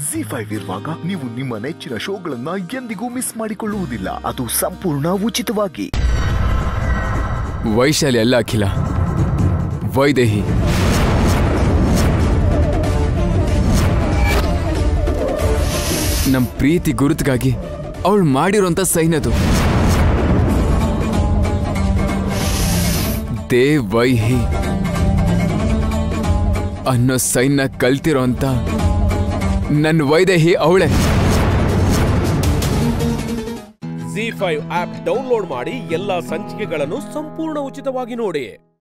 G five ಇರುವಾಗ ನೀವು ನಿಮ್ಮ ನೆಚ್ಚಿನ ಶೋಗಳನ್ನ ಎಂದಿಗೂ ಮಿಸ್ ಮಾಡಿಕೊಳ್ಳುವುದಿಲ್ಲ ಅದು ಸಂಪೂರ್ಣ ಉಚಿತವಾಗಿ ವೈಶಾಲಿ ಅಲ್ಲ ಅಖಿಲ ವೈದೇಹಿ ನಮ್ ಪ್ರೀತಿ ಗುರುತಿಗಾಗಿ ಅವಳು ಮಾಡಿರೋಂಥ ಸೈನ್ ಅದು ದೇ ವೈಹಿ ಅನ್ನೋ ಸೈನ್ನ ಕಲ್ತಿರೋ ಅಂತ ನನ್ನ ವೈದೇಹಿ ಅವಳೆ ಜಿ ಫೈವ್ ಆಪ್ ಡೌನ್ಲೋಡ್ ಮಾಡಿ ಎಲ್ಲಾ ಸಂಚಿಕೆಗಳನ್ನು ಸಂಪೂರ್ಣ ಉಚಿತವಾಗಿ ನೋಡಿ